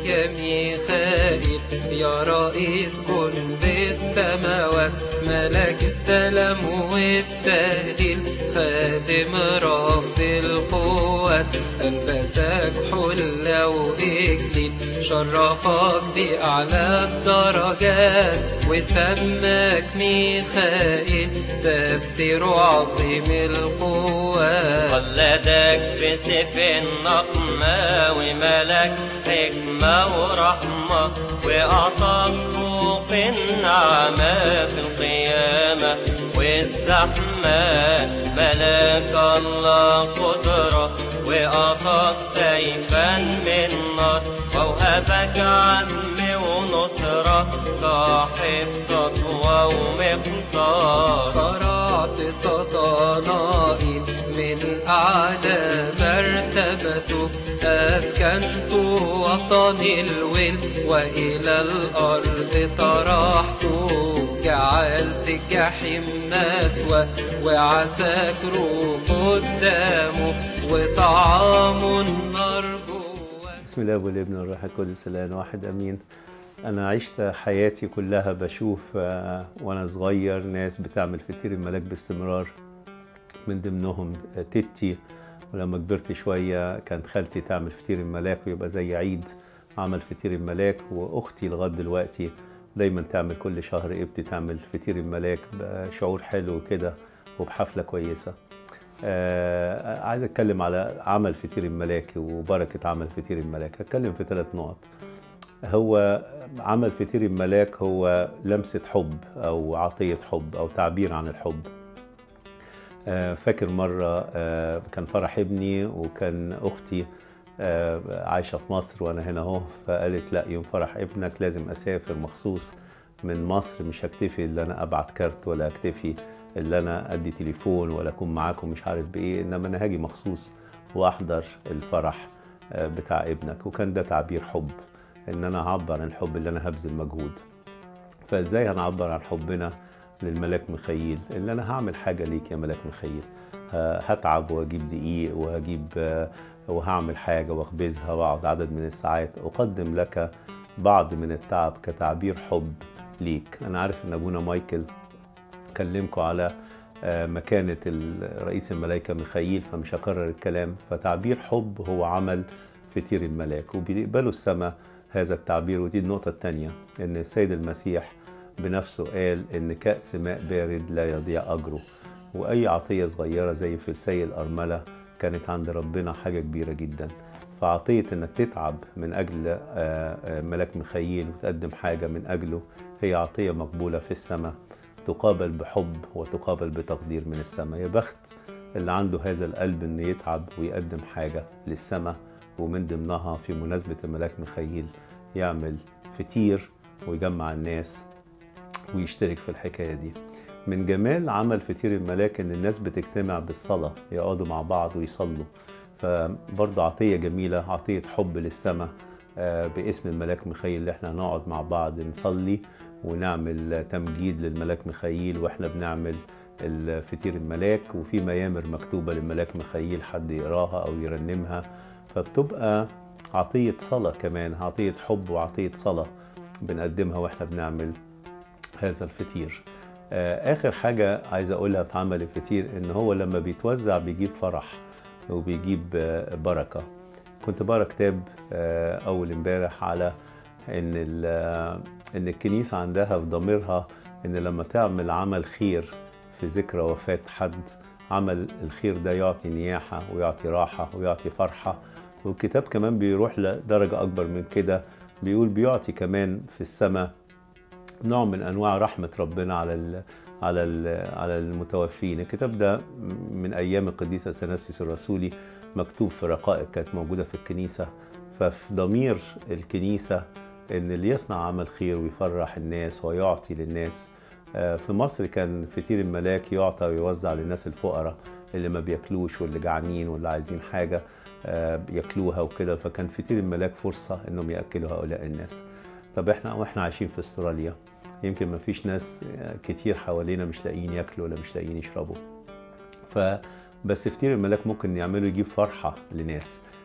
يا ميخائيل يا رئيس جند السماوات ملك السلام والتهليل خادم رب القوات ألبسك حلة وإكليل شرفك بأعلى الدرجات وسماك ميخائيل تفسير عظيم القوات قلدك بسيف النقمة وملك حكمة ورحمة وأعطاك فوق النعمة في القيامة والزحمة ملك الله قدرة وأعطاك سيفا من نار ووهبك عزم ونصرة صاحب سطوة ومقدار صرعت سطنائي من أعلى مرتبته أسكنت وطني الول وإلى الأرض طرحته جعلت الجحيم مسوى وعساكر قدامه وطعام النار جوه بسم الله والابن والروح القدس الان واحد امين انا عشت حياتي كلها بشوف آه، وانا صغير ناس بتعمل فطير الملاك باستمرار من ضمنهم آه، تيتي ولما كبرت شويه كانت خالتي تعمل فطير الملاك ويبقى زي عيد عمل فطير الملاك واختي لغايه دلوقتي دايما تعمل كل شهر ابتي تعمل فطير الملاك بشعور حلو كده وبحفله كويسه آه عايز اتكلم على عمل فطير الملاكي وبركه عمل فطير الملاك هتكلم في ثلاث نقط هو عمل فطير الملاك هو لمسه حب او عطيه حب او تعبير عن الحب آه فاكر مره آه كان فرح ابني وكان اختي آه عايشه في مصر وانا هنا اهو فقالت لا يوم فرح ابنك لازم اسافر مخصوص من مصر مش هكتفي ان انا ابعت كارت ولا اكتفي ان انا ادي تليفون ولا اكون معاكم مش عارف بايه انما انا هاجي مخصوص واحضر الفرح آه، بتاع ابنك وكان ده تعبير حب ان انا اعبر عن الحب اللي انا هبذل مجهود فازاي هنعبر عن حبنا للملاك مخيل ان انا هعمل حاجه ليك يا ملاك مخيل ه- هتعب واجيب دقيق وهجيب آه، وهعمل حاجه واخبزها واقعد عدد من الساعات اقدم لك بعض من التعب كتعبير حب ليك انا عارف ان ابونا مايكل كلمكم على آه، مكانة ال- رئيس الملائكة ميخائيل فمش هكرر الكلام فتعبير حب هو عمل فطير الملاك وبيقبلوا السماء هذا التعبير ودي النقطة الثانية إن السيد المسيح بنفسه قال إن كأس ماء بارد لا يضيع أجره وأي عطية صغيرة زي في السي الأرملة كانت عند ربنا حاجة كبيرة جدا فعطية إنك تتعب من أجل آه، آه، ملاك ميخائيل وتقدم حاجة من أجله هي عطية مقبولة في السماء تقابل بحب وتقابل بتقدير من السماء يا بخت اللي عنده هذا القلب انه يتعب ويقدم حاجه للسماء ومن ضمنها في مناسبه الملاك ميخائيل يعمل فطير ويجمع الناس ويشترك في الحكايه دي من جمال عمل فطير الملاك ان الناس بتجتمع بالصلاه يقعدوا مع بعض ويصلوا فبرضه عطيه جميله عطيه حب للسماء آه، باسم الملاك ميخائيل اللي احنا هنقعد مع بعض نصلي ونعمل تمجيد للملاك ميخائيل واحنا بنعمل الفطير الملاك وفي ميامر مكتوبه للملاك ميخائيل حد يقراها او يرنمها فبتبقى عطيه صلاه كمان عطيه حب وعطيه صلاه بنقدمها واحنا بنعمل هذا الفطير آه، اخر حاجه عايز اقولها في عمل الفطير ان هو لما بيتوزع بيجيب فرح وبيجيب آه، بركه كنت بقرا كتاب آه، اول امبارح على ان ال- آه، ان الكنيسه عندها في ضميرها ان لما تعمل عمل خير في ذكرى وفاه حد عمل الخير ده يعطي نياحه ويعطي راحه ويعطي فرحه والكتاب كمان بيروح لدرجه اكبر من كده بيقول بيعطي كمان في السماء نوع من انواع رحمه ربنا على ال على ال على المتوفين الكتاب ده من ايام القديس اثناسيوس الرسولي مكتوب في رقائق كانت موجوده في الكنيسه ففي ضمير الكنيسه ان اللي يصنع عمل خير ويفرح الناس ويعطي للناس آه، في مصر كان فطير الملاك يعطى ويوزع للناس الفقراء اللي ما بياكلوش واللي جعانين واللي عايزين حاجه آه، ياكلوها وكده فكان فطير الملاك فرصه انهم ياكلوا هؤلاء الناس طب احنا واحنا عايشين في استراليا يمكن ما فيش ناس كتير حوالينا مش لاقيين ياكلوا ولا مش لاقيين يشربوا ف بس فطير الملاك ممكن يعملوا يجيب فرحة لناس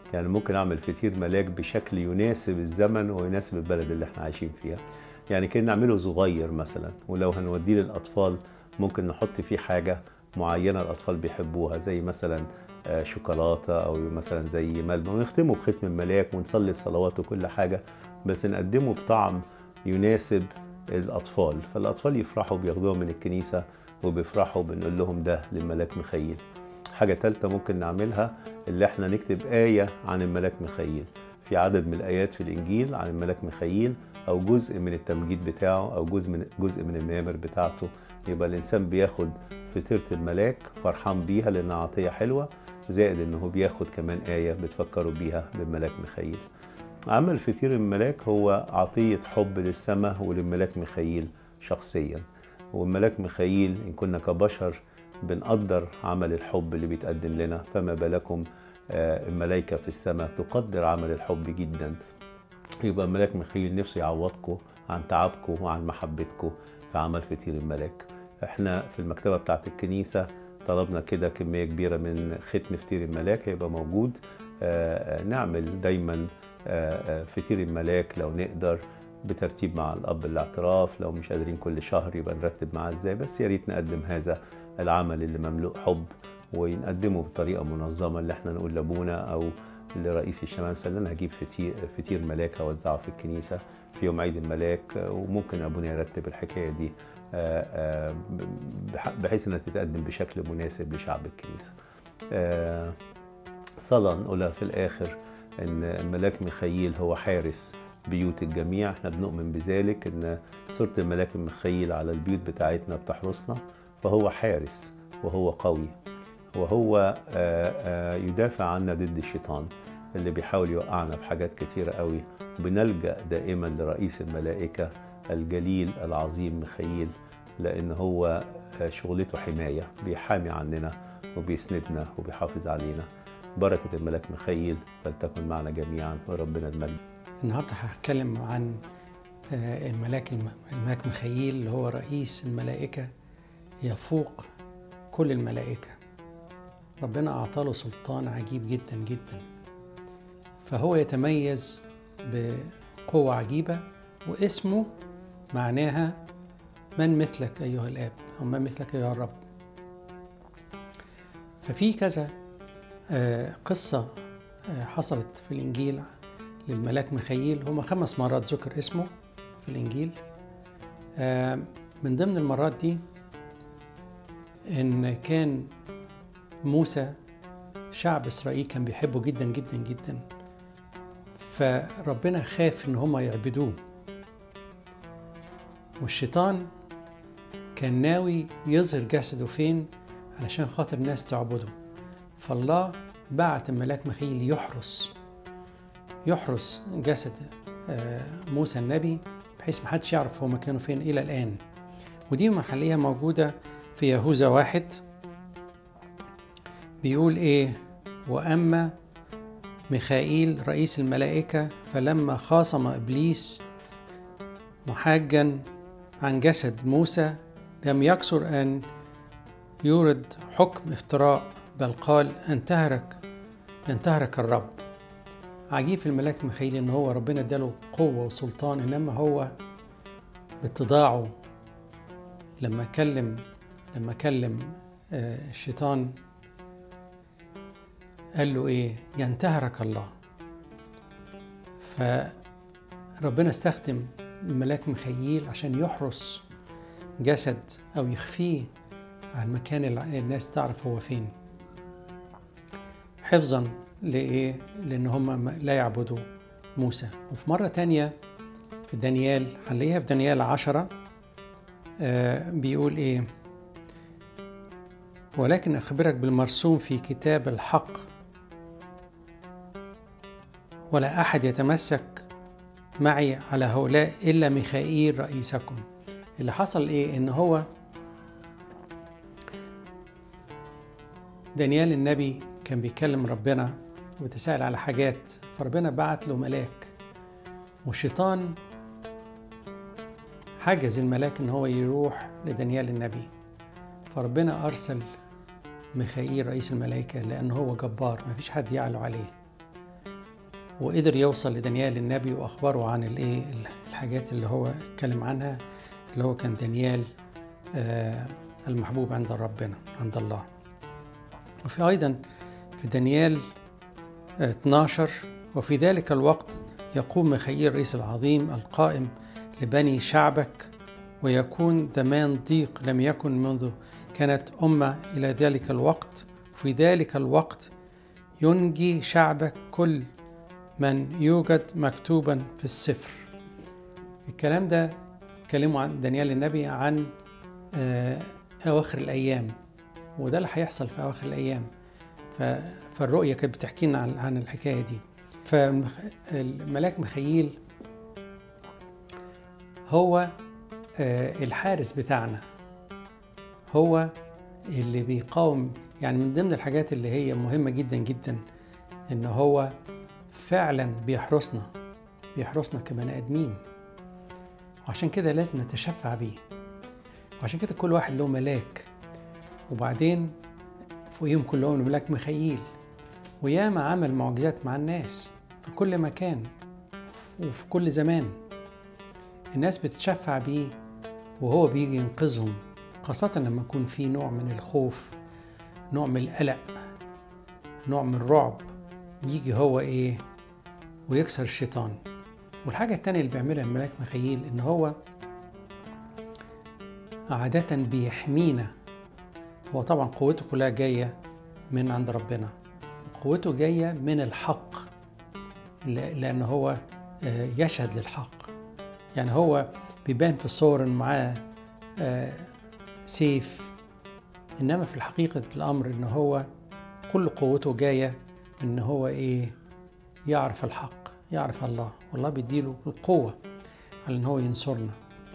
يعني ممكن اعمل فطير ملاك بشكل يناسب الزمن ويناسب البلد اللي احنا عايشين فيها يعني كان نعمله صغير مثلا ولو هنوديه للاطفال ممكن نحط فيه حاجه معينه الاطفال بيحبوها زي مثلا آه، شوكولاته او مثلا زي ملبن ونختمه بختم الملاك ونصلي الصلوات وكل حاجه بس نقدمه بطعم يناسب الاطفال فالاطفال يفرحوا بياخدوهم من الكنيسه وبيفرحوا بنقول لهم ده للملاك مخيل حاجه ثالثه ممكن نعملها اللي احنا نكتب ايه عن الملاك مخيل في عدد من الايات في الانجيل عن الملاك مخيل او جزء من التمجيد بتاعه او جزء من جزء من الميامر بتاعته يبقى الانسان بياخد فطيره الملاك فرحان بيها لانها عطيه حلوه زائد انه بياخد كمان ايه بتفكروا بيها بالملاك مخيل عمل فطير الملاك هو عطيه حب للسماء وللملاك مخيل شخصيا والملاك مخيل ان كنا كبشر بنقدر عمل الحب اللي بيتقدم لنا فما بالكم آه، الملائكه في السماء تقدر عمل الحب جدا يبقى الملاك مخيل نفسه يعوضكم عن تعبكم وعن محبتكم في عمل فطير الملاك احنا في المكتبه بتاعت الكنيسه طلبنا كده كميه كبيره من ختم فطير الملاك هيبقى موجود آه، آه، نعمل دايما آه، آه، فطير الملاك لو نقدر بترتيب مع الاب الاعتراف لو مش قادرين كل شهر يبقى نرتب معاه ازاي بس يا ريت نقدم هذا العمل اللي مملوء حب ونقدمه بطريقه منظمه اللي احنا نقول لابونا او لرئيس الشمال مثلا انا هجيب فطير فطير ملاك اوزعه في الكنيسه في يوم عيد الملاك آه، وممكن ابونا يرتب الحكايه دي آه، آه، بح- بحيث انها تتقدم بشكل مناسب لشعب الكنيسه. آه، صلاة نقولها في الآخر إن الملاك ميخائيل هو حارس بيوت الجميع احنا بنؤمن بذلك إن صورة الملاك الميخائيل على البيوت بتاعتنا بتحرسنا فهو حارس وهو قوي وهو آه، آه، يدافع عنا ضد الشيطان اللي بيحاول يوقعنا في حاجات كتيرة قوي بنلجأ دائما لرئيس الملائكة الجليل العظيم ميخائيل لأن هو آه، شغلته حماية بيحامي عننا وبيسندنا وبيحافظ علينا بركة الملاك ميخائيل فلتكن معنا جميعا وربنا المجد النهارده هتكلم عن آه، الملاك الم- الملاك ميخائيل اللي هو رئيس الملائكة يفوق كل الملائكة ربنا أعطاله سلطان عجيب جدا جدا فهو يتميز بقوة عجيبة واسمه معناها من مثلك أيها الآب أو من مثلك أيها الرب ففي كذا آه، قصة آه، حصلت في الإنجيل للملاك ميخائيل هما خمس مرات ذكر اسمه في الإنجيل آه، من ضمن المرات دي إن كان موسى شعب إسرائيل كان بيحبه جدا جدا جدا فربنا خاف إن هما يعبدوه والشيطان كان ناوي يظهر جسده فين علشان خاطر الناس تعبده فالله بعت الملاك ميخائيل يحرس يحرس جسد آه، موسى النبي بحيث محدش يعرف هو مكانه فين إلى الآن ودي محلية موجودة في يهوذا واحد بيقول إيه وأما ميخائيل رئيس الملائكة فلما خاصم إبليس محاجا عن جسد موسى لم يكسر أن يورد حكم افتراء بل قال انتهرك انتهرك الرب عجيب في الملاك ميخائيل ان هو ربنا اداله قوه وسلطان انما هو باتضاعه لما كلم لما كلم آه، الشيطان قال له ايه ينتهرك الله فربنا استخدم الملاك ميخائيل عشان يحرس جسد او يخفيه عن مكان الع- الناس تعرف هو فين حفظا لإيه؟ لأن هم ما- لا يعبدوا موسى وفي مرة تانية في دانيال هنلاقيها في دانيال عشرة آه بيقول إيه ولكن أخبرك بالمرسوم في كتاب الحق ولا أحد يتمسك معي على هؤلاء إلا ميخائيل رئيسكم اللي حصل إيه إن هو دانيال النبي كان بيكلم ربنا وبيتساءل على حاجات فربنا بعت له ملاك والشيطان حجز الملاك ان هو يروح لدانيال النبي فربنا ارسل ميخائيل رئيس الملائكه لان هو جبار ما فيش حد يعلو عليه وقدر يوصل لدانيال النبي واخبره عن الايه الحاجات اللي هو اتكلم عنها اللي هو كان دانيال آه، المحبوب عند ربنا عند الله وفي ايضا في دانيال آه، 12 وفي ذلك الوقت يقوم ميخائيل الرئيس العظيم القائم لبني شعبك ويكون زمان ضيق لم يكن منذ كانت أمة إلى ذلك الوقت في ذلك الوقت ينجي شعبك كل من يوجد مكتوبا في السفر الكلام ده كلموا عن دانيال النبي عن آه، أواخر الأيام وده اللي هيحصل في أواخر الأيام ف- فالرؤية كانت بتحكي لنا عن عن الحكاية دي فالملاك ميخائيل هو آه، الحارس بتاعنا هو اللي بيقاوم يعني من ضمن الحاجات اللي هي مهمة جدا جدا إن هو فعلا بيحرسنا بيحرسنا كبني آدمين وعشان كده لازم نتشفع بيه وعشان كده كل واحد له ملاك وبعدين فوقيهم كلهم الملاك ميخائيل وياما عمل معجزات مع الناس في كل مكان وفي كل زمان الناس بتتشفع بيه وهو بيجي ينقذهم خاصة لما يكون في نوع من الخوف نوع من القلق نوع من الرعب يجي هو ايه ويكسر الشيطان والحاجة التانية اللي بيعملها الملاك ميخائيل ان هو عادة بيحمينا هو طبعا قوته كلها جاية من عند ربنا قوته جاية من الحق ل- لأن هو آه، يشهد للحق يعني هو بيبان في الصور إن معاه آه، سيف إنما في الحقيقة الأمر إن هو كل قوته جاية إن هو إيه يعرف الحق يعرف الله والله بيديله القوة على إن هو ينصرنا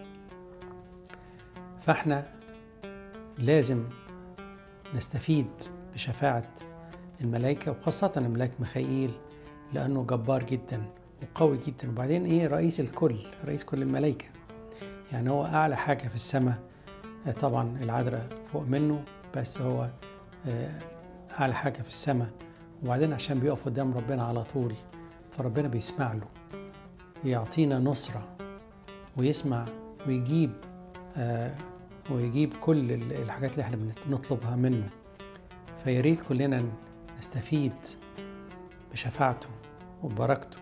فإحنا لازم نستفيد بشفاعة الملائكة وخاصة الملاك ميخائيل لأنه جبار جدا وقوي جدا وبعدين إيه رئيس الكل رئيس كل الملائكة يعني هو أعلى حاجة في السماء آه، طبعا العذراء فوق منه بس هو آه، أعلى حاجة في السماء وبعدين عشان بيقف قدام ربنا على طول فربنا بيسمع له يعطينا نصرة ويسمع ويجيب آه، ويجيب كل ال- الحاجات اللي احنا بنطلبها منه فيا ريت كلنا نستفيد بشفاعته وببركته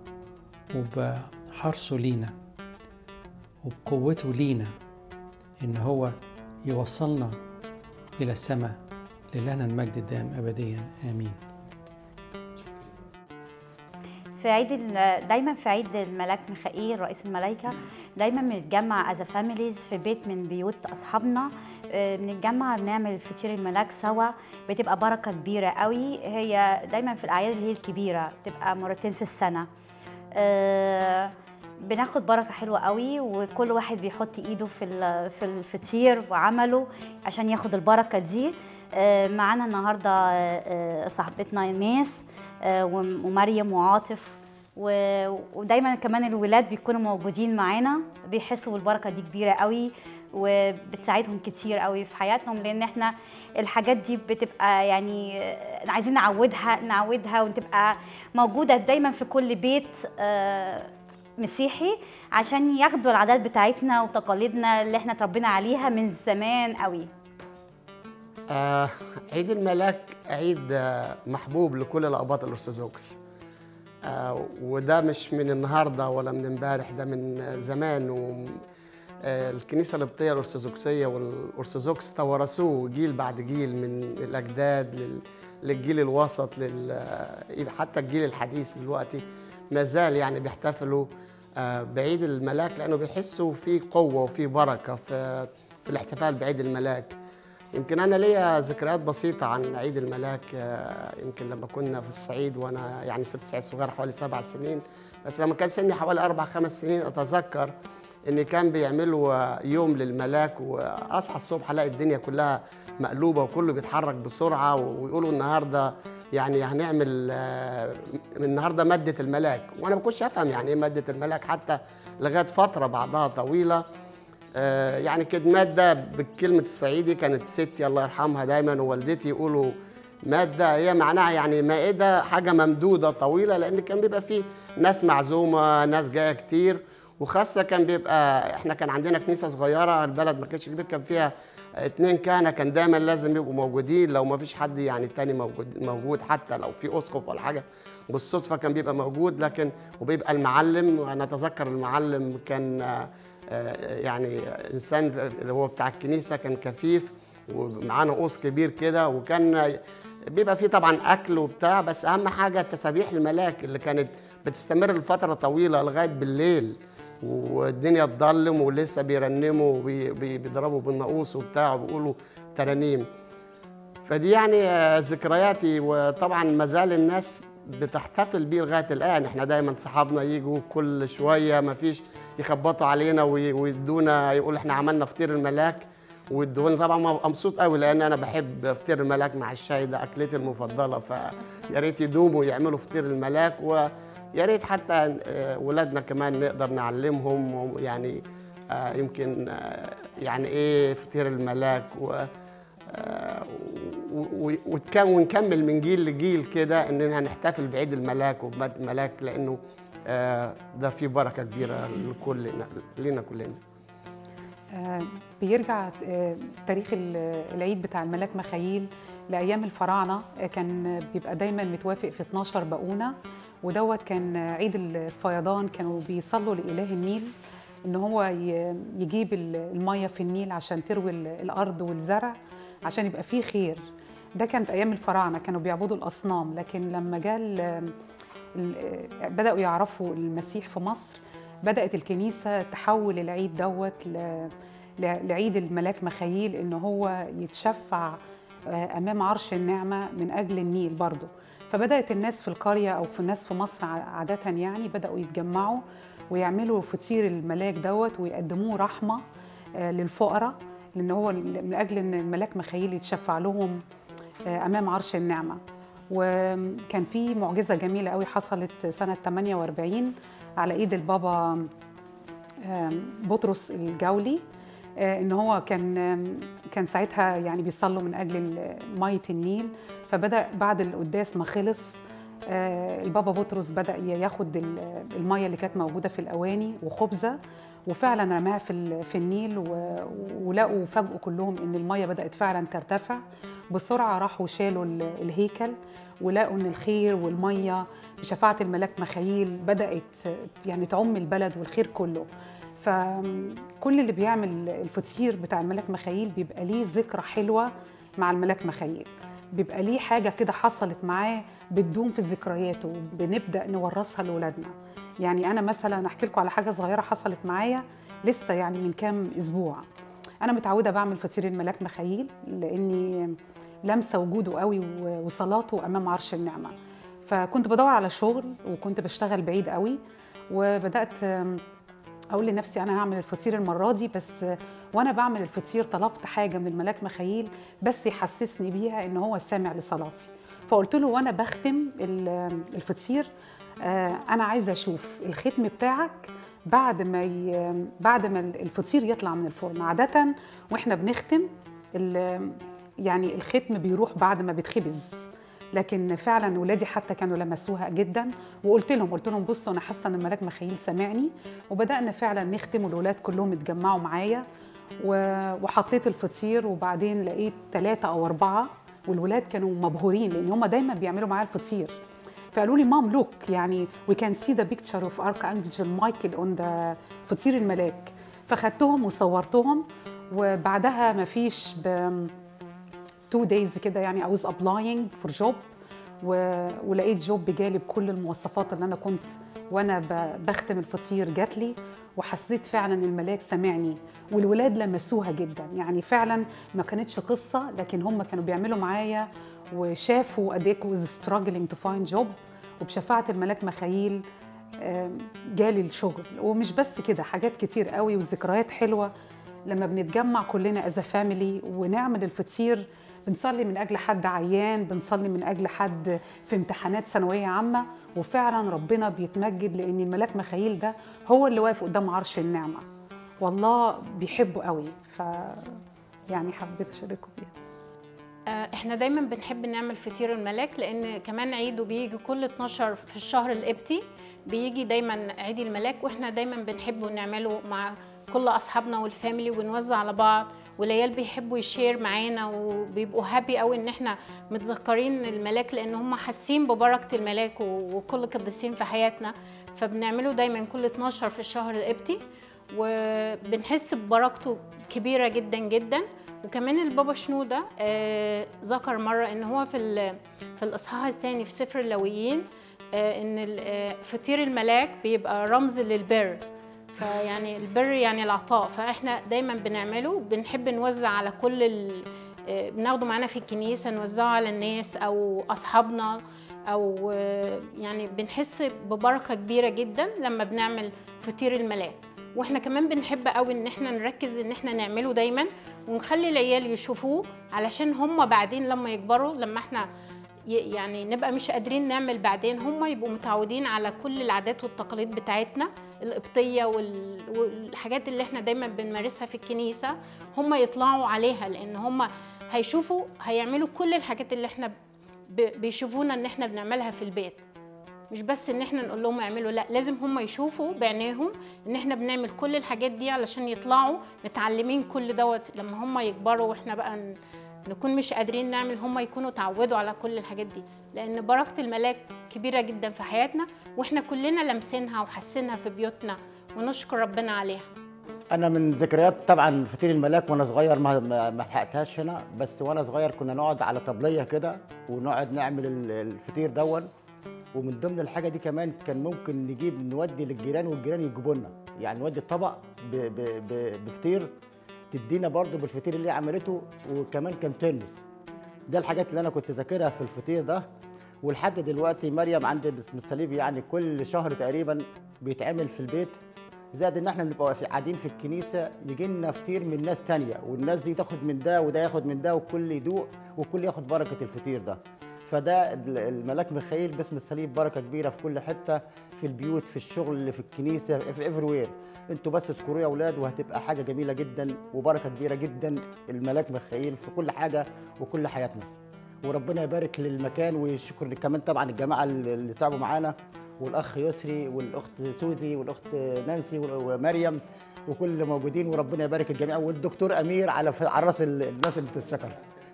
وبحرصه لينا وبقوته لينا ان هو يوصلنا الى السماء لله المجد الدائم ابديا امين في عيد ال- دايما في عيد الملاك ميخائيل رئيس الملائكة دايما بنتجمع از فاميليز في بيت من بيوت اصحابنا آه، بنتجمع بنعمل فطير الملاك سوا بتبقى بركة كبيرة قوي هي دايما في الاعياد اللي هي الكبيرة بتبقى مرتين في السنة آه، بناخد بركة حلوة قوي وكل واحد بيحط ايده في ال- في الفطير وعمله عشان ياخد البركة دي آه، معانا النهارده آه، آه، صاحبتنا ايناس آه، وم- ومريم وعاطف و- ودايما كمان الولاد بيكونوا موجودين معانا بيحسوا بالبركه دي كبيره قوي وبتساعدهم كتير قوي في حياتهم لان احنا الحاجات دي بتبقى يعني آه، عايزين نعودها نعودها وتبقى موجوده دايما في كل بيت آه، مسيحي عشان ياخدوا العادات بتاعتنا وتقاليدنا اللي احنا اتربينا عليها من زمان قوي آه عيد الملاك عيد آه محبوب لكل الأقباط الأرثوذكس آه وده مش من النهاردة ولا من امبارح ده من آه، زمان و آه الكنيسة القبطية الأرثوذكسية والأرثوذكس توارثوه جيل بعد جيل من الأجداد لل للجيل الوسط لل آه، حتى الجيل الحديث دلوقتي ما زال يعني بيحتفلوا آه، بعيد الملاك لأنه بيحسوا في قوة وفي بركة في في الاحتفال بعيد الملاك يمكن انا ليا ذكريات بسيطه عن عيد الملاك آه، يمكن لما كنا في الصعيد وانا يعني سبت الصعيد صغير حوالي سبع سنين بس لما كان سني حوالي اربع خمس سنين اتذكر ان كان بيعملوا آه، يوم للملاك واصحى الصبح الاقي الدنيا كلها مقلوبه وكله بيتحرك بسرعه ويقولوا النهارده يعني هنعمل آه، النهارده ماده الملاك وانا ما كنتش افهم يعني ايه ماده الملاك حتى لغايه فتره بعدها طويله آه، يعني كانت مادة بالكلمة الصعيدي كانت ستي الله يرحمها دايما ووالدتي يقولوا ماده هي معناها يعني مائده حاجه ممدوده طويله لان كان بيبقى فيه ناس معزومه ناس جايه كتير وخاصه كان بيبقى احنا كان عندنا كنيسه صغيره البلد ما كانش كبير كان فيها اتنين كهنه كان دايما لازم يبقوا موجودين لو ما فيش حد يعني تاني موجود موجود حتى لو في اسقف ولا حاجه بالصدفه كان بيبقى موجود لكن وبيبقى المعلم وانا اتذكر المعلم كان آه، آه، يعني انسان اللي هو بتاع الكنيسه كان كفيف ومعانا قوس كبير كده وكان بيبقى فيه طبعا اكل وبتاع بس اهم حاجه تسابيح الملاك اللي كانت بتستمر لفتره طويله لغايه بالليل والدنيا تضلم ولسه بيرنموا وبيضربوا بالناقوس وبتاع وبيقولوا ترانيم فدي يعني آه، ذكرياتي وطبعا ما زال الناس بتحتفل بيه لغايه الان احنا دايما صحابنا يجوا كل شويه ما فيش يخبطوا علينا وي- ويدونا يقول احنا عملنا فطير الملاك ويدوني طبعا ببقى مبسوط قوي لان انا بحب فطير الملاك مع الشاي ده اكلتي المفضله فيا ريت يدوموا يعملوا فطير الملاك ويا ريت حتى آه، ولادنا كمان نقدر نعلمهم يعني آه، يمكن آه، يعني ايه فطير الملاك و آه، و- و- وتك- ونكمل من جيل لجيل كده اننا نحتفل بعيد الملاك وبمد الملاك لانه آه، ده فيه بركه كبيره لكل لنا كلنا آه، بيرجع آه، تاريخ ال- العيد بتاع الملاك مخايل لايام الفراعنه آه، كان بيبقى دايما متوافق في 12 بقونه ودوت كان عيد الفيضان كانوا بيصلوا لاله النيل ان هو ي- يجيب ال- الميه في النيل عشان تروي ال- الارض والزرع عشان يبقى فيه خير ده كان في ايام الفراعنه كانوا بيعبدوا الاصنام لكن لما جاء ال- ال- بداوا يعرفوا المسيح في مصر بدات الكنيسه تحول العيد دوت ل- ل- لعيد الملاك مخايل ان هو يتشفع آه، امام عرش النعمه من اجل النيل برضه فبدات الناس في القريه او في الناس في مصر ع- عاده يعني بداوا يتجمعوا ويعملوا فطير الملاك دوت ويقدموه رحمه آه، للفقراء لان هو من اجل ان الملاك مخايل يتشفع لهم آه، امام عرش النعمه وكان في معجزه جميله قوي حصلت سنه 48 على ايد البابا آم، بطرس الجولي آه، ان هو كان آم، كان ساعتها يعني بيصلوا من اجل ال- ميه النيل فبدا بعد القداس ما خلص آه، البابا بطرس بدا ي- ياخد ال- الميه اللي كانت موجوده في الاواني وخبزه وفعلا رماها في ال- في النيل و- ولقوا فجأة كلهم ان الميه بدات فعلا ترتفع بسرعه راحوا شالوا ال- الهيكل ولقوا ان الخير والميه بشفاعه الملاك مخايل بدات يعني تعم البلد والخير كله فكل اللي بيعمل الفطير بتاع الملاك مخايل بيبقى ليه ذكرى حلوه مع الملاك مخايل بيبقى ليه حاجه كده حصلت معاه بتدوم في ذكرياته بنبدا نورثها لاولادنا يعني انا مثلا احكي لكم على حاجه صغيره حصلت معايا لسه يعني من كام اسبوع انا متعوده بعمل فطير الملاك مخايل لاني لامسه وجوده قوي و- وصلاته امام عرش النعمه فكنت بدور على شغل وكنت بشتغل بعيد قوي وبدات أم، اقول لنفسي انا هعمل الفطير المره دي بس وانا بعمل الفطير طلبت حاجه من الملاك مخايل بس يحسسني بيها ان هو سامع لصلاتي فقلت له وانا بختم ال- الفطير آه، انا عايزه اشوف الختم بتاعك بعد ما ي... بعد ما الفطير يطلع من الفرن عاده واحنا بنختم ال... يعني الختم بيروح بعد ما بيتخبز لكن فعلا ولادي حتى كانوا لمسوها جدا وقلت لهم قلت لهم بصوا انا حاسه ان الملاك مخايل سامعني وبدانا فعلا نختم والولاد كلهم اتجمعوا معايا و- وحطيت الفطير وبعدين لقيت ثلاثة أو أربعة والولاد كانوا مبهورين لأن هم دايما بيعملوا معايا الفطير فقالوا لي مام لوك يعني وي كان سي ذا بيكتشر اوف ارك انجل مايكل اون ذا فطير الملاك فخدتهم وصورتهم وبعدها ما فيش ب تو دايز كده يعني I was applying for job و... ولقيت جوب جالي بكل المواصفات اللي انا كنت وانا ب... بختم الفطير جات لي وحسيت فعلا الملاك سمعني والولاد لمسوها جدا يعني فعلا ما كانتش قصه لكن هم كانوا بيعملوا معايا وشافوا قد ايه was struggling to find job وبشفاعه الملاك مخايل آم، جالي الشغل ومش بس كده حاجات كتير قوي وذكريات حلوه لما بنتجمع كلنا از فاميلي ونعمل الفطير بنصلي من اجل حد عيان بنصلي من اجل حد في امتحانات ثانويه عامه وفعلا ربنا بيتمجد لان الملاك مخايل ده هو اللي واقف قدام عرش النعمه والله بيحبه قوي ف يعني حبيت اشارككم بيها آه، احنا احنا دايما بنحب نعمل فطير الملاك لان كمان عيده بيجي كل 12 في الشهر القبطي بيجي دايما عيد الملاك واحنا دايما بنحبه نعمله مع كل اصحابنا والفاميلي ونوزع على بعض والعيال بيحبوا يشير معانا وبيبقوا هابي قوي ان احنا متذكرين الملاك لان هم حاسين ببركه الملاك و- وكل قديسين في حياتنا فبنعمله دايما كل 12 في الشهر القبطي وبنحس ببركته كبيره جدا جدا وكمان البابا شنودة آه ذكر مرة إن هو في ال- في الإصحاح الثاني في سفر اللويين آه إن ال- آه، فطير الملاك بيبقى رمز للبر فيعني البر يعني العطاء فإحنا دايما بنعمله بنحب نوزع على كل ال- آه، بناخده معانا في الكنيسة نوزعه على الناس أو أصحابنا أو آه، يعني بنحس ببركة كبيرة جدا لما بنعمل فطير الملاك واحنا كمان بنحب قوي ان احنا نركز ان احنا نعمله دايما ونخلي العيال يشوفوه علشان هم بعدين لما يكبروا لما احنا ي- يعني نبقى مش قادرين نعمل بعدين هم يبقوا متعودين على كل العادات والتقاليد بتاعتنا القبطيه وال- والحاجات اللي احنا دايما بنمارسها في الكنيسه هم يطلعوا عليها لان هم هيشوفوا هيعملوا كل الحاجات اللي احنا ب- بيشوفونا ان احنا بنعملها في البيت مش بس ان احنا نقول لهم يعملوا لا لازم هم يشوفوا بعينيهم ان احنا بنعمل كل الحاجات دي علشان يطلعوا متعلمين كل دوت لما هم يكبروا واحنا بقى ن- نكون مش قادرين نعمل هم يكونوا اتعودوا على كل الحاجات دي لان بركه الملاك كبيره جدا في حياتنا واحنا كلنا لامسينها وحاسينها في بيوتنا ونشكر ربنا عليها انا من ذكريات طبعا فطير الملاك وانا صغير ما ما ما لحقتهاش هنا بس وانا صغير كنا نقعد على طبليه كده ونقعد نعمل ال- الفطير دون ومن ضمن الحاجه دي كمان كان ممكن نجيب نودي للجيران والجيران يجيبوا لنا يعني نودي الطبق ب- ب- ب- بفطير تدينا برضه بالفطير اللي هي عملته وكمان كان ترمس ده الحاجات اللي انا كنت ذاكرها في الفطير ده ولحد دلوقتي مريم عند باسم الصليب يعني كل شهر تقريبا بيتعمل في البيت زائد ان احنا بنبقى في- قاعدين في الكنيسه يجي لنا فطير من ناس تانية والناس دي تاخد من ده وده ياخد من ده والكل يدوق والكل ياخد بركه الفطير ده فده ال- الملاك ميخائيل باسم الصليب بركه كبيره في كل حته في البيوت في الشغل في الكنيسه في ايفري وير انتوا بس اذكروه يا اولاد وهتبقى حاجه جميله جدا وبركه كبيره جدا الملاك ميخائيل في كل حاجه وكل حياتنا وربنا يبارك للمكان ويشكر كمان طبعا الجماعه اللي اللي تعبوا معانا والاخ يسري والاخت سوزي والاخت نانسي ومريم وكل اللي موجودين وربنا يبارك الجميع والدكتور امير على على راس ال- الناس اللي بتتشكر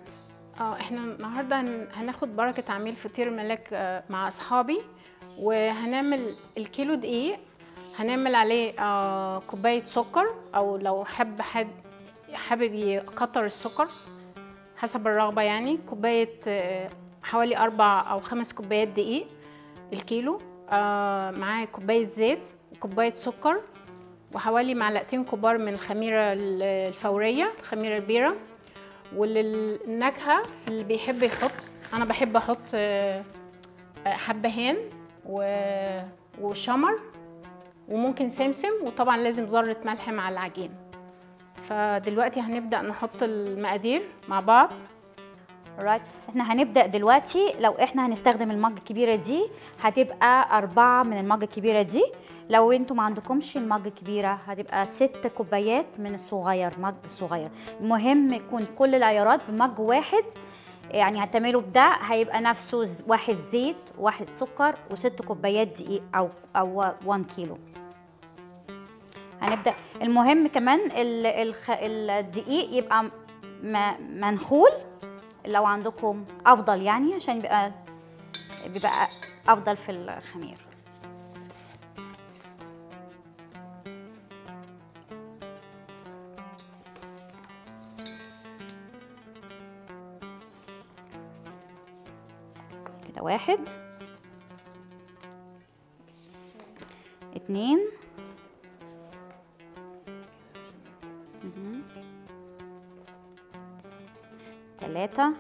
اه احنا النهارده هن- هناخد بركه عميل فطير الملاك آه، مع اصحابي وهنعمل الكيلو دقيق هنعمل عليه آه، كوبايه سكر او لو حب حد حابب يكتر السكر حسب الرغبه يعني كوبايه آه، حوالي اربع او خمس كوبايات دقيق الكيلو آه، معاه كوبايه زيت وكوبايه سكر وحوالي معلقتين كبار من الخميره ال- الفوريه الخميره البيره وللنكهه اللي بيحب يحط انا بحب احط آه، آه، حبهان و- وشمر وممكن سمسم وطبعا لازم ذره ملح مع العجين فدلوقتي هنبدا نحط المقادير مع بعض رايت احنا هنبدأ دلوقتي لو احنا هنستخدم المج الكبيرة دي هتبقى أربعة من المج الكبيرة دي لو انتوا ما عندكمش المج الكبيرة هتبقى ست كوبايات من الصغير مج الصغير المهم يكون كل العيارات بمج واحد يعني هتعملوا بده هيبقى نفسه ز- واحد زيت واحد سكر وست كوبايات دقيق او او 1 كيلو هنبدا المهم كمان ال- الخ- الدقيق يبقى م- منخول لو عندكم افضل يعني عشان يبقى بيبقى افضل في الخمير كده واحد اتنين مهم. تلاتة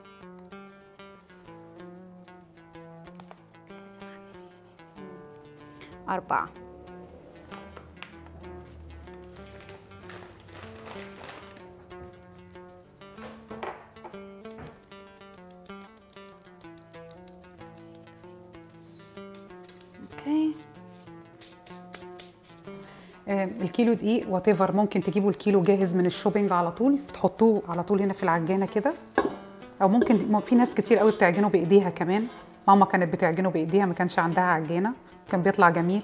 أربعة أوكي آه، الكيلو دقيق وات ايفر ممكن تجيبوا الكيلو جاهز من الشوبينج على طول تحطوه على طول هنا في العجانه كده او ممكن م- في ناس كتير قوي بتعجنه بايديها كمان ماما كانت بتعجنه بايديها ما كانش عندها عجينه كان بيطلع جميل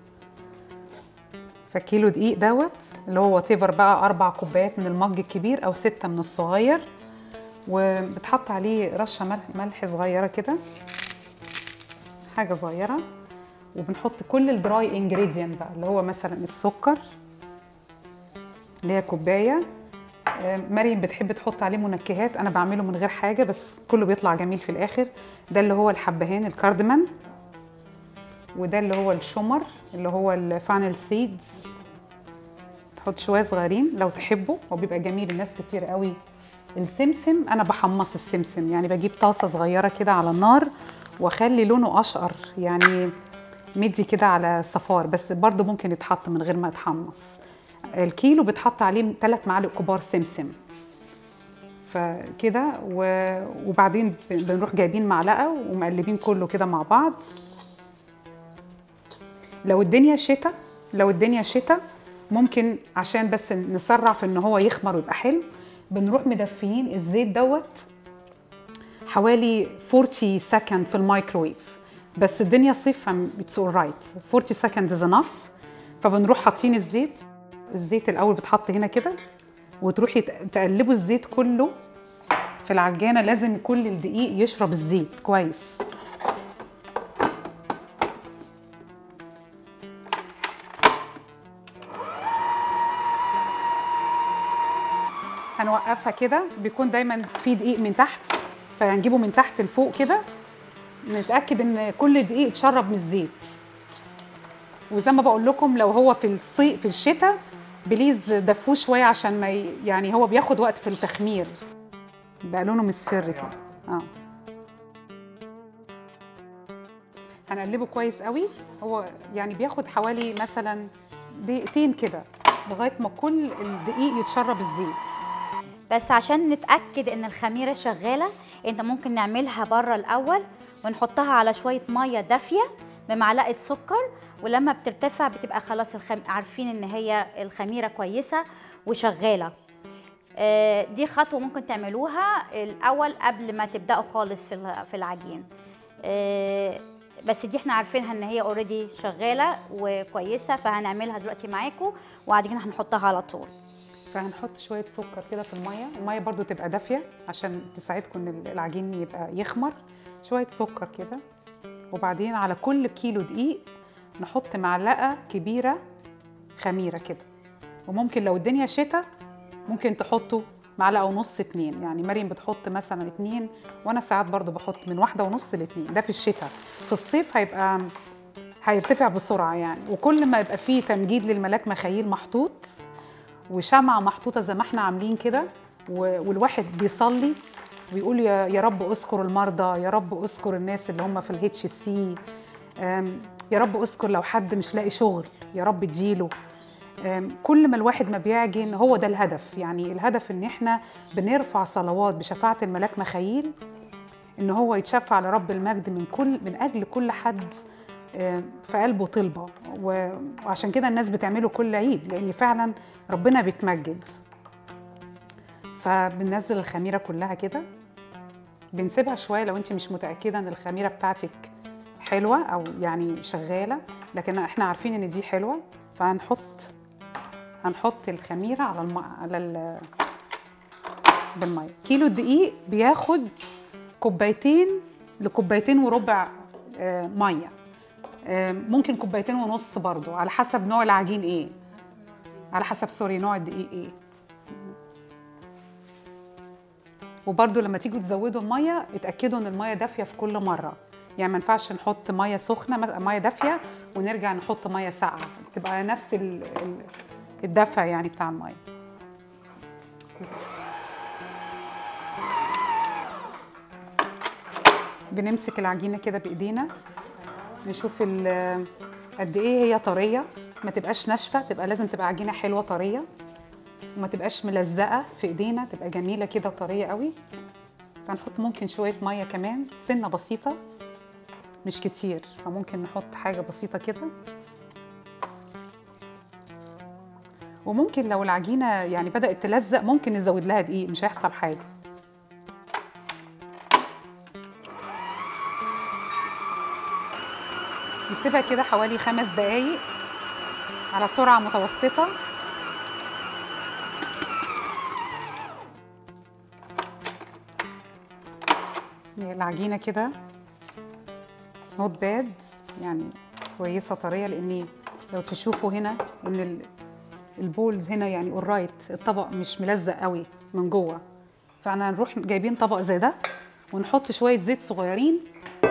فكيلو دقيق دوت اللي هو وات بقى اربع كوبايات من المج الكبير او سته من الصغير وبتحط عليه رشه ملح ملح صغيره كده حاجه صغيره وبنحط كل الدراي انجريدينت بقى اللي هو مثلا السكر اللي هي كوبايه آه، مريم بتحب تحط عليه منكهات انا بعمله من غير حاجه بس كله بيطلع جميل في الاخر ده اللي هو الحبهان الكاردمان وده اللي هو الشمر اللي هو الفانل سيدز تحط شويه صغيرين لو تحبوا هو بيبقى جميل الناس كتير قوي السمسم انا بحمص السمسم يعني بجيب طاسه صغيره كده على النار واخلي لونه اشقر يعني مدي كده على صفار بس برضه ممكن يتحط من غير ما يتحمص الكيلو بتحط عليه ثلاث معالق كبار سمسم فكده و- وبعدين ب- بنروح جايبين معلقه ومقلبين كله كده مع بعض لو الدنيا شتاء لو الدنيا شتاء ممكن عشان بس نسرع في ان هو يخمر ويبقى حلو بنروح مدفيين الزيت دوت حوالي 40 سكند في الميكرويف بس الدنيا صيف اتس اول رايت 40 سكند از انف فبنروح حاطين الزيت الزيت الاول بتحط هنا كده وتروحي ت- تقلبوا الزيت كله في العجانه لازم كل الدقيق يشرب الزيت كويس هنوقفها كده بيكون دايما في دقيق من تحت فهنجيبه من تحت لفوق كده نتاكد ان كل دقيق اتشرب من الزيت وزي ما بقول لكم لو هو في الصيف في الشتاء بليز دفوه شويه عشان ما ي... يعني هو بياخد وقت في التخمير بقى لونه مصفر كده اه هنقلبه كويس قوي هو يعني بياخد حوالي مثلا دقيقتين كده لغايه ما كل الدقيق يتشرب الزيت بس عشان نتاكد ان الخميره شغاله انت ممكن نعملها بره الاول ونحطها على شويه ميه دافيه بمعلقه سكر ولما بترتفع بتبقى خلاص الخم... عارفين ان هي الخميره كويسه وشغاله آه، دي خطوه ممكن تعملوها الاول قبل ما تبداوا خالص في الع- في العجين آه، بس دي احنا عارفينها ان هي اوريدي شغاله وكويسه فهنعملها دلوقتي معاكم وبعدين هنحطها على طول فهنحط شويه سكر كده في الميه الميه برضو تبقى دافيه عشان تساعدكم ان العجين يبقى يخمر شويه سكر كده وبعدين على كل كيلو دقيق نحط معلقه كبيره خميره كده وممكن لو الدنيا شتاء ممكن تحطوا معلقه ونص اتنين يعني مريم بتحط مثلا اتنين وانا ساعات برضو بحط من واحده ونص لاتنين ده في الشتاء في الصيف هيبقى هيرتفع بسرعه يعني وكل ما يبقى فيه تمجيد للملاك مخايل محطوط وشمعة محطوطة زي ما احنا عاملين كده و- والواحد بيصلي ويقول يا يا رب اذكر المرضى يا رب اذكر الناس اللي هم في الهيتش سي يا رب اذكر لو حد مش لاقي شغل يا رب اديله أم، كل ما الواحد ما بيعجن هو ده الهدف يعني الهدف ان احنا بنرفع صلوات بشفاعة الملاك مخايل ان هو يتشفع لرب المجد من كل من اجل كل حد آه، في قلبه طلبه و- وعشان كده الناس بتعمله كل عيد لان فعلا ربنا بيتمجد فبننزل الخميره كلها كده بنسيبها شويه لو انت مش متاكده ان الخميره بتاعتك حلوه او يعني شغاله لكن احنا عارفين ان دي حلوه فهنحط هنحط الخميره على الم... على ال... بالميه كيلو الدقيق بياخد كوبايتين لكوبايتين وربع آه، ميه آه، ممكن كوبايتين ونص برضو على حسب نوع العجين ايه على حسب سوري نوع الدقيق ايه وبرضو لما تيجوا تزودوا الميه اتاكدوا ان الميه دافيه في كل مره يعني ما ينفعش نحط ميه سخنه مت- ميه دافيه ونرجع نحط ميه ساقعه تبقى نفس ال- ال- الدفع يعني بتاع الميه بنمسك العجينه كده بايدينا نشوف ال- قد ايه هي طريه ما تبقاش ناشفه تبقى لازم تبقى عجينه حلوه طريه وما تبقاش ملزقه في ايدينا تبقى جميله كده وطريه قوي فنحط ممكن شويه ميه كمان سنه بسيطه مش كتير فممكن نحط حاجه بسيطه كده وممكن لو العجينه يعني بدات تلزق ممكن نزود لها دقيق مش هيحصل حاجه هنسيبها كده حوالي خمس دقايق على سرعة متوسطة العجينة كده نوت باد يعني كويسة طرية لأني لو تشوفوا هنا إن ال- البولز هنا يعني اورايت الطبق مش ملزق قوي من جوه فانا نروح جايبين طبق زي ده ونحط شويه زيت صغيرين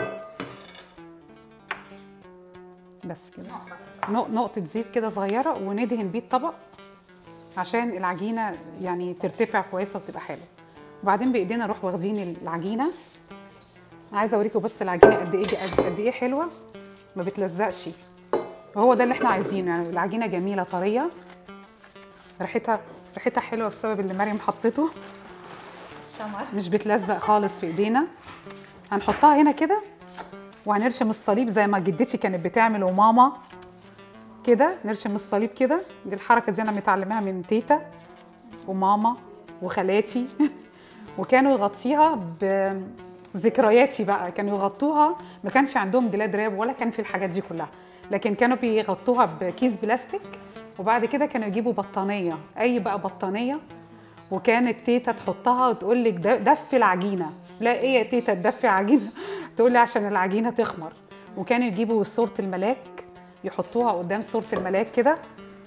بس كده نق- نقطه زيت كده صغيره وندهن بيه الطبق عشان العجينه يعني ترتفع كويسه وتبقى حلوه وبعدين بايدينا نروح واخدين العجينه عايزه اوريكم بس العجينه قد ايه قد قد ايه حلوه ما بتلزقش وهو ده اللي احنا عايزينه يعني العجينه جميله طريه ريحتها ريحتها حلوه بسبب اللي مريم حطته الشمر مش بتلزق خالص في ايدينا هنحطها هنا كده وهنرشم الصليب زي ما جدتي كانت بتعمل وماما كده نرشم الصليب كده دي الحركه دي انا متعلماها من تيتا وماما وخالاتي وكانوا يغطيها بذكرياتي بقى كانوا يغطوها ما كانش عندهم جلاد راب ولا كان في الحاجات دي كلها لكن كانوا بيغطوها بكيس بلاستيك وبعد كده كانوا يجيبوا بطانيه اي بقى بطانيه وكانت تيتا تحطها وتقول لك د- دفي العجينه لا ايه يا تيتا تدفي عجينه تقول لي عشان العجينه تخمر وكانوا يجيبوا صوره الملاك يحطوها قدام صوره الملاك كده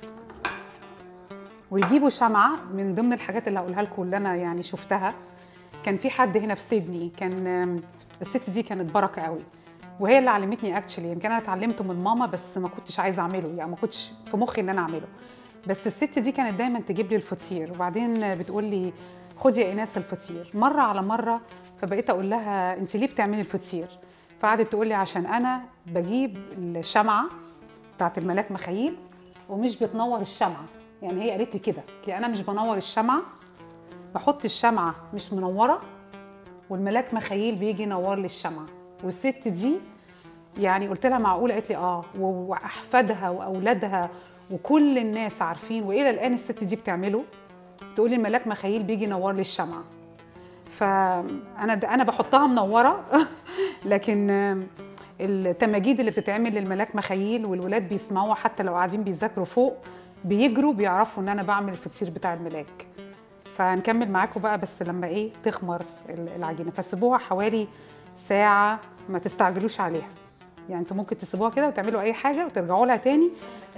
ويجيبوا شمعه من ضمن الحاجات اللي هقولها لكم اللي انا يعني شفتها كان في حد هنا في سيدني كان آم، الست دي كانت بركه قوي وهي اللي علمتني اكشلي يمكن انا اتعلمته من ماما بس ما كنتش عايزه اعمله يعني ما كنتش في مخي ان انا اعمله بس الست دي كانت دايما تجيب لي الفطير وبعدين بتقول لي خدي يا ايناس الفطير مره على مره فبقيت اقول لها انت ليه بتعملي الفطير فقعدت تقول لي عشان انا بجيب الشمعه بتاعت الملاك مخايل ومش بتنور الشمعه يعني هي قالت لي كده قالت لي انا مش بنور الشمعه بحط الشمعه مش منوره والملاك مخايل بيجي ينور لي الشمعه والست دي يعني قلت لها معقوله قالت لي اه و- واحفادها واولادها وكل الناس عارفين والى الان الست دي بتعمله تقولي الملاك مخايل بيجي ينور لي الشمعه فانا د- انا بحطها منوره لكن آم، التماجيد اللي بتتعمل للملاك مخايل والولاد بيسمعوها حتى لو قاعدين بيذاكروا فوق بيجروا بيعرفوا ان انا بعمل الفطير بتاع الملاك فهنكمل معاكم بقى بس لما ايه تخمر ال- العجينه فسيبوها حوالي ساعه ما تستعجلوش عليها يعني انتوا ممكن تسيبوها كده وتعملوا اي حاجه وترجعوا لها تاني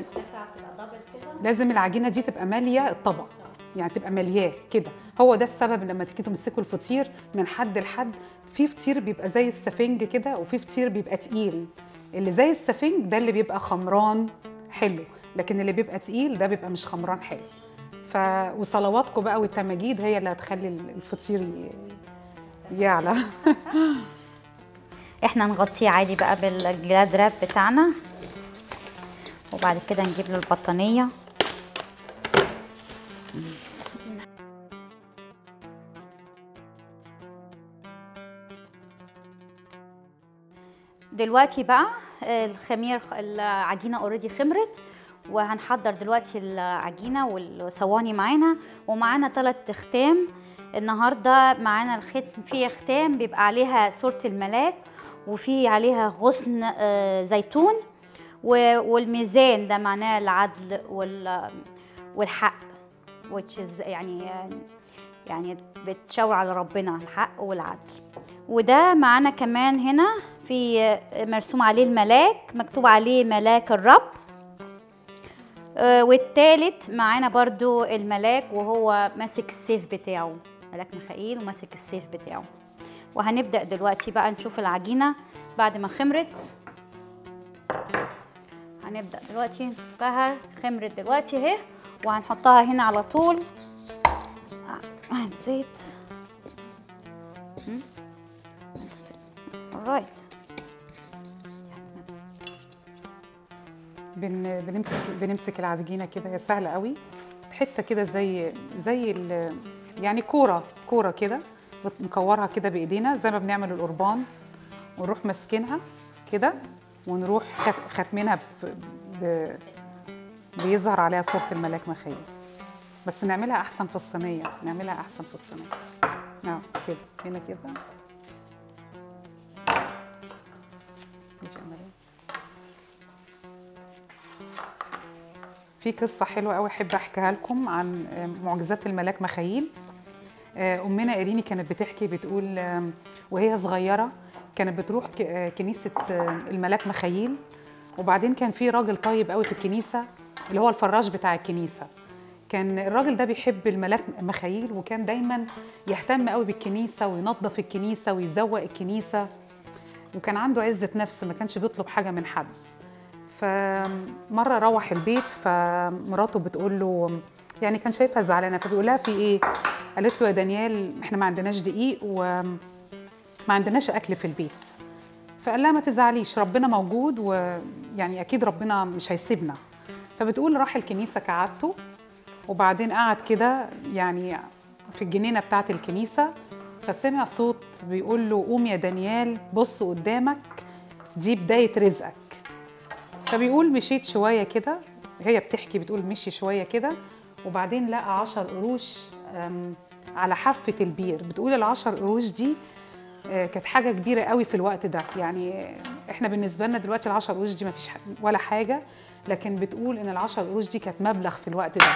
لازم العجينه دي تبقى ماليه الطبق يعني تبقى ملياه كده هو ده السبب لما تيجي تمسكوا الفطير من حد لحد في فطير بيبقى زي السفنج كده وفي فطير بيبقى تقيل اللي زي السفنج ده اللي بيبقى خمران حلو لكن اللي بيبقى تقيل ده بيبقى مش خمران حلو ف وصلواتكم بقى والتماجيد هي اللي هتخلي الفطير ي- يعلى احنا نغطيه عادي بقى بالجلاد راب بتاعنا وبعد كده نجيب له البطانية دلوقتي بقى الخمير العجينة اوريدي خمرت وهنحضر دلوقتي العجينة والصواني معانا ومعانا ثلاث ختام النهارده معانا الختم في ختام بيبقى عليها صورة الملاك وفي عليها غصن آه، زيتون و- والميزان ده معناه العدل وال والحق which is يعني يعني بتشاور على ربنا الحق والعدل وده معانا كمان هنا في مرسوم عليه الملاك مكتوب عليه ملاك الرب آه، والتالت معانا برضو الملاك وهو ماسك السيف بتاعه ملاك ميخائيل وماسك السيف بتاعه وهنبدأ دلوقتي بقى نشوف العجينة بعد ما خمرت هنبدأ دلوقتي نفكها خمرت دلوقتي اهي وهنحطها هنا على طول آه، الزيت alright بن بنمسك بنمسك العجينه كده هي سهله قوي حته كده زي زي ال- يعني كوره كوره كده نكورها كده بايدينا زي ما بنعمل القربان ونروح ماسكينها كده ونروح خت- ختمينها ب... ب... بيظهر عليها صوره الملاك مخيل بس نعملها احسن في الصينيه نعملها احسن في الصينيه نعم كده هنا كده ماشي يا مريم. في قصه حلوه قوي احب احكيها لكم عن آه، معجزات الملاك مخايل آه، امنا ايريني كانت بتحكي بتقول آم، وهي صغيره كانت بتروح ك- آه، كنيسه آه، الملاك مخايل وبعدين كان في راجل طيب قوي في الكنيسه اللي هو الفراش بتاع الكنيسه كان الراجل ده بيحب الملاك مخايل وكان دايما يهتم قوي بالكنيسه وينظف الكنيسه ويزوق الكنيسه وكان عنده عزه نفس ما كانش بيطلب حاجه من حد فمره روح البيت فمراته بتقول له يعني كان شايفها زعلانه فبيقول لها في ايه قالت له يا دانيال احنا ما عندناش دقيق وما عندناش اكل في البيت فقال لها ما تزعليش ربنا موجود ويعني اكيد ربنا مش هيسيبنا فبتقول راح الكنيسه كعادته وبعدين قعد كده يعني في الجنينه بتاعه الكنيسه فسمع صوت بيقول له قوم يا دانيال بص قدامك دي بدايه رزقك فبيقول مشيت شويه كده هي بتحكي بتقول مشي شويه كده وبعدين لقى عشر قروش أم، على حافه البير بتقول العشر قروش دي آه، كانت حاجه كبيره قوي في الوقت ده يعني احنا بالنسبه لنا دلوقتي العشر قروش دي ما فيش ولا حاجه لكن بتقول ان العشر قروش دي كانت مبلغ في الوقت ده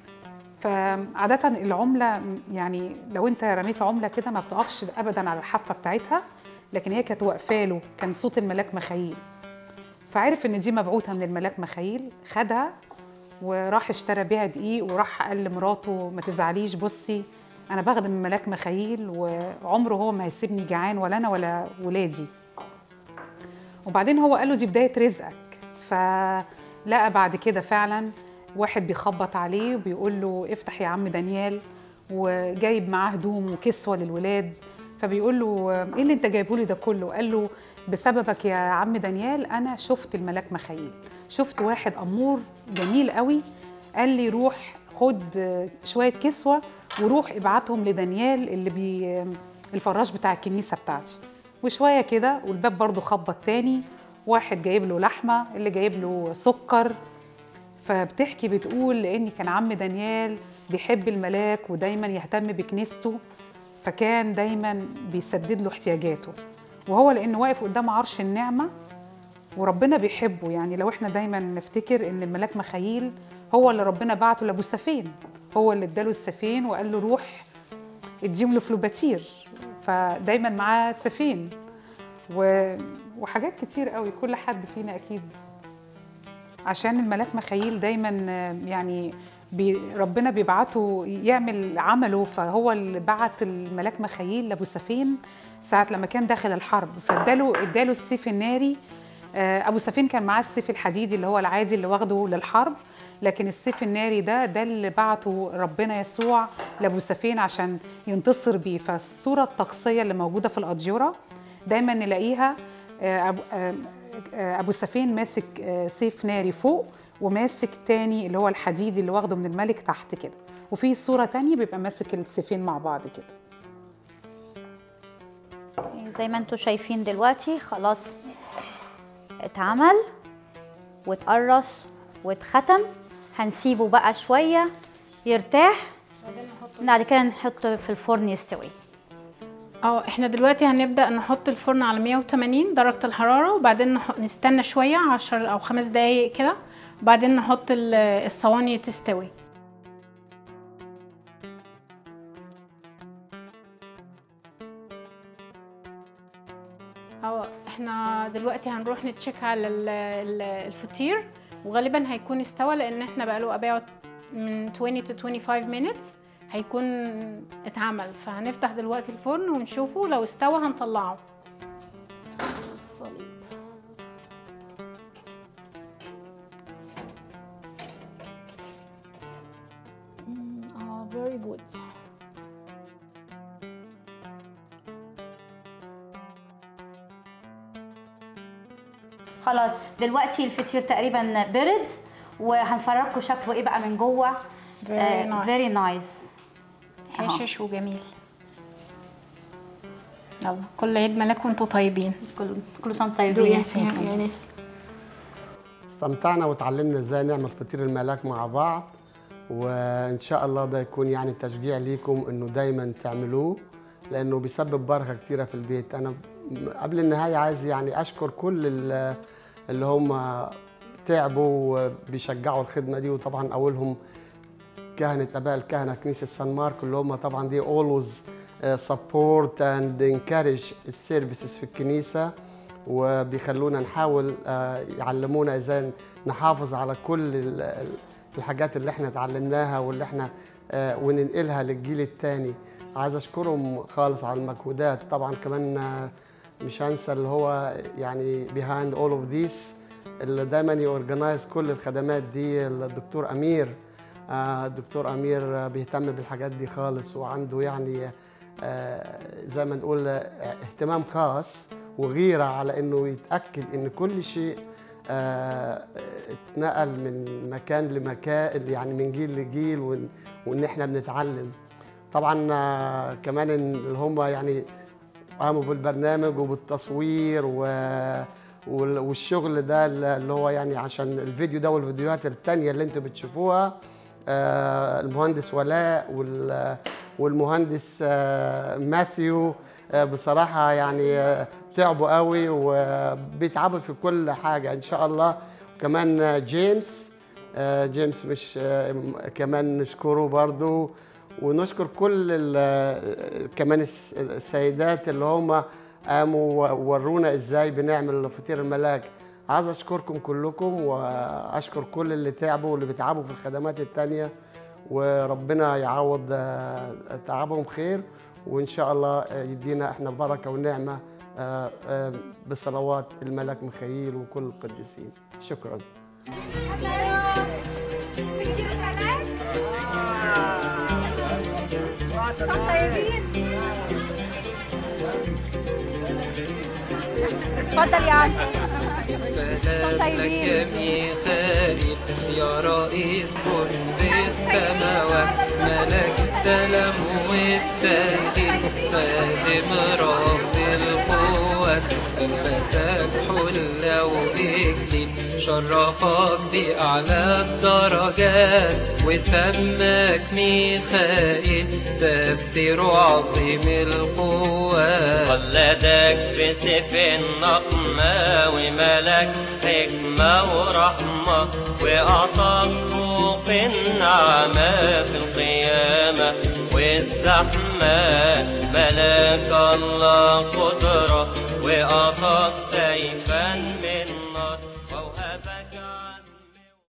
فعادة العملة يعني لو انت رميت عملة كده ما بتقفش ابدا على الحافة بتاعتها لكن هي كانت واقفة له كان صوت الملاك مخايل فعرف ان دي مبعوثة من الملاك مخايل خدها وراح اشترى بيها دقيق وراح قال لمراته ما تزعليش بصي انا بخدم الملاك مخايل وعمره هو ما هيسيبني جعان ولا انا ولا ولادي وبعدين هو قال له دي بدايه رزقك فلقى بعد كده فعلا واحد بيخبط عليه وبيقول له افتح يا عم دانيال وجايب معاه هدوم وكسوه للولاد فبيقول له ايه اللي انت جايبه لي ده كله قال له بسببك يا عم دانيال انا شفت الملاك مخايل شفت واحد امور جميل قوي قال لي روح خد شويه كسوه وروح ابعتهم لدانيال اللي بي الفراش بتاع الكنيسه بتاعتي وشويه كده والباب برضو خبط تاني واحد جايب له لحمه اللي جايب له سكر فبتحكي بتقول لان كان عم دانيال بيحب الملاك ودايما يهتم بكنيسته فكان دايما بيسدد له احتياجاته وهو لانه واقف قدام عرش النعمه وربنا بيحبه يعني لو احنا دايما نفتكر ان الملاك مخايل هو اللي ربنا بعته لابو سفين هو اللي اداله السفين وقال له روح اديهم لفلوباتير فدايما معاه سفين و... وحاجات كتير قوي كل حد فينا اكيد عشان الملاك مخايل دايما يعني بي ربنا بيبعته يعمل عمله فهو اللي بعت الملاك مخايل لابو سفين ساعة لما كان داخل الحرب فاداله اداله السيف الناري ابو سفين كان معاه السيف الحديدي اللي هو العادي اللي واخده للحرب لكن السيف الناري ده ده اللي بعته ربنا يسوع لابو سفين عشان ينتصر بيه فالصوره الطقسيه اللي موجوده في الاديوره دايما نلاقيها ابو ابو سفين ماسك سيف ناري فوق وماسك تاني اللي هو الحديدي اللي واخده من الملك تحت كده وفي صوره تانية بيبقى ماسك السيفين مع بعض كده زي ما انتم شايفين دلوقتي خلاص اتعمل واتقرص واتختم هنسيبه بقى شوية يرتاح بعد كده نحطه في الفرن يستوي اه احنا دلوقتي هنبدأ نحط الفرن على 180 درجة الحرارة وبعدين نح- نستنى شوية 10 أو خمس دقايق كده وبعدين نحط ال- الصواني تستوي اه احنا دلوقتي هنروح نتشيك على ال- ال- الفطير وغالبا هيكون استوى لان احنا بقاله about من 20 to 25 minutes هيكون اتعمل فهنفتح دلوقتي الفرن ونشوفه لو استوى هنطلعه بسم الصليب مم، اه very good خلاص دلوقتي الفطير تقريبا برد وهنفرجكم شكله ايه بقى من جوه Very nice. فيري نايس هشش وجميل يلا كل عيد ملاك وانتوا طيبين كل كل سنه دوقي طيبين يا سيدي يا ناس استمتعنا وتعلمنا ازاي نعمل فطير الملاك مع بعض وان شاء الله ده يكون يعني تشجيع ليكم انه دايما تعملوه لانه بيسبب بركه كتيره في البيت انا قبل النهايه عايز يعني اشكر كل ال- اللي هم تعبوا وبيشجعوا الخدمه دي وطبعا اولهم كهنه اباء الكهنه كنيسه سان مارك اللي هم طبعا دي always سبورت اند انكارج السيرفيسز في الكنيسه وبيخلونا نحاول آه، يعلمونا ازاي نحافظ على كل ال- ال- الحاجات اللي احنا اتعلمناها واللي احنا آه، وننقلها للجيل الثاني عايز اشكرهم خالص على المجهودات طبعا كمان آه، مش هنسى اللي هو يعني behind all of this اللي دايما يورجنايز كل الخدمات دي الدكتور امير آه، الدكتور امير آه، بيهتم بالحاجات دي خالص وعنده يعني آه، زي ما نقول آه، اهتمام خاص وغيره على انه يتاكد ان كل شيء آه، اتنقل من مكان لمكان يعني من جيل لجيل وان, وإن احنا بنتعلم طبعا آه، كمان إن اللي هم يعني قاموا بالبرنامج وبالتصوير و وال- والشغل ده اللي هو يعني عشان الفيديو ده والفيديوهات التانية اللي انتوا بتشوفوها آه، المهندس ولاء وال- والمهندس آه، ماثيو آه، بصراحة يعني آه، تعبوا قوي وبيتعبوا في كل حاجة إن شاء الله كمان آه، جيمس آه، جيمس مش آه، م- كمان نشكره برضو ونشكر كل ال- كمان الس- السيدات اللي هم قاموا وورونا ازاي بنعمل فطير الملاك عايز اشكركم كلكم واشكر كل اللي تعبوا واللي بيتعبوا في الخدمات التانية وربنا يعوض آه، تعبهم خير وان شاء الله آه، يدينا احنا بركه ونعمه آه، آه، بصلوات الملاك ميخائيل وكل القديسين شكرا اتفضل يا عم سلام لك يا ميخائيل يا رئيس جند السماوات ملك السلام والتهديد خادم رب القوات لبسك حلة وإكليل شرفك بأعلى الدرجات وسماك ميخائيل تفسيره عظيم القوات قلدك بسيف النقمة وملك حكمة ورحمة وأعطاك طوق النعمة في القيامة والزحمة ملاك الله قدرة وأعطاك